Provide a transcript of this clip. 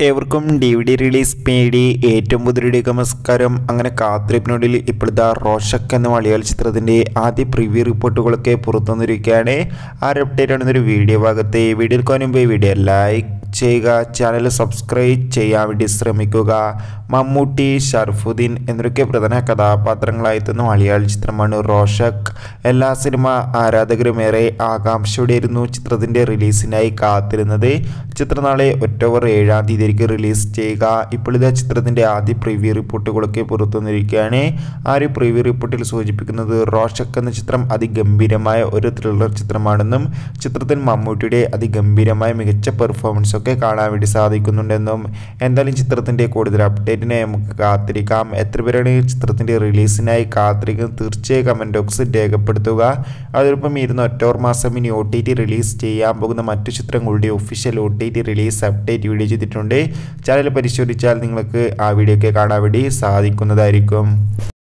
ഏവർക്കും D V D release പേടി ഏറ്റവും പുതിയ നമസ്കാരം അങ്ങനെ കാത്തിരിപ്പിനൊടുവിൽ ഇപ്പോഴത്തെ റോഷക് എന്ന മലയാള ചിത്രത്തിൻ്റെ ആദ്യ പ്രിവ്യൂ റിപ്പോർട്ടുകളൊക്കെ പുറത്തു വന്നിരിക്കുകയാണ് ആ ഒരു അപ്ഡേറ്റ് ആണ് ഒരു വീഡിയോ ഭാഗത്ത് വീഡിയോയിൽ മുമ്പ് വീഡിയോ ലൈക്ക് ചെയ്യുക ചാനൽ സബ്സ്ക്രൈബ് ചെയ്യാൻ വേണ്ടി ശ്രമിക്കുക മമ്മൂട്ടി ഷർഫുദ്ദീൻ എന്നൊക്കെ പ്രധാന കഥാപാത്രങ്ങളായെത്തുന്ന മലയാള ചിത്രമാണ് റോഷക് എല്ലാ സിനിമ ആരാധകരും ഏറെ ആകാംക്ഷയോടെയായിരുന്നു ചിത്രത്തിൻ്റെ റിലീസിനായി കാത്തിരുന്നത് ചിത്രം നാളെ ഒക്ടോബർ ഏഴാം തീയതിക്ക് റിലീസ് ചെയ്യുക ഇപ്പോൾ ഇതാ ചിത്രത്തിൻ്റെ ആദ്യ പ്രിവ്യൂ റിപ്പോർട്ടുകളൊക്കെ പുറത്തു വന്നിരിക്കുകയാണ് ആ ഒരു പ്രിവ്യൂ റിപ്പോർട്ടിൽ സൂചിപ്പിക്കുന്നത് റോഷക് എന്ന ചിത്രം അതിഗംഭീരമായ ഒരു ത്രില്ലർ ചിത്രമാണെന്നും ചിത്രത്തിൽ മമ്മൂട്ടിയുടെ അതിഗംഭീരമായ മികച്ച പെർഫോമൻസ് ഒക്കെ കാണാൻ വേണ്ടി സാധിക്കുന്നുണ്ടെന്നും എന്തായാലും ചിത്രത്തിൻ്റെ കൂടുതൽ അപ്ഡേറ്റിനെ നമുക്ക് കാത്തിരിക്കാം എത്ര പേരാണ് ഈ ചിത്രത്തിൻ്റെ റിലീസിനായി കാത്തിരിക്കുന്നത് തീർച്ചയായും കമൻറ്റ് ബോക്സിൽ രേഖപ്പെടുത്തുക അതോടൊപ്പം ഇരുന്ന് ഒക്ടോബർ മാസം ഇനി ഒ ടി ടി റിലീസ് ചെയ്യാൻ പോകുന്ന മറ്റു ചിത്രങ്ങളുടെ official O T T release update video ചെയ്തിട്ടുണ്ട് ചാനൽ പരിശോധിച്ചാൽ നിങ്ങൾക്ക് ആ വീഡിയോ ഒക്കെ കാണാൻ വേണ്ടി സാധിക്കുന്നതായിരിക്കും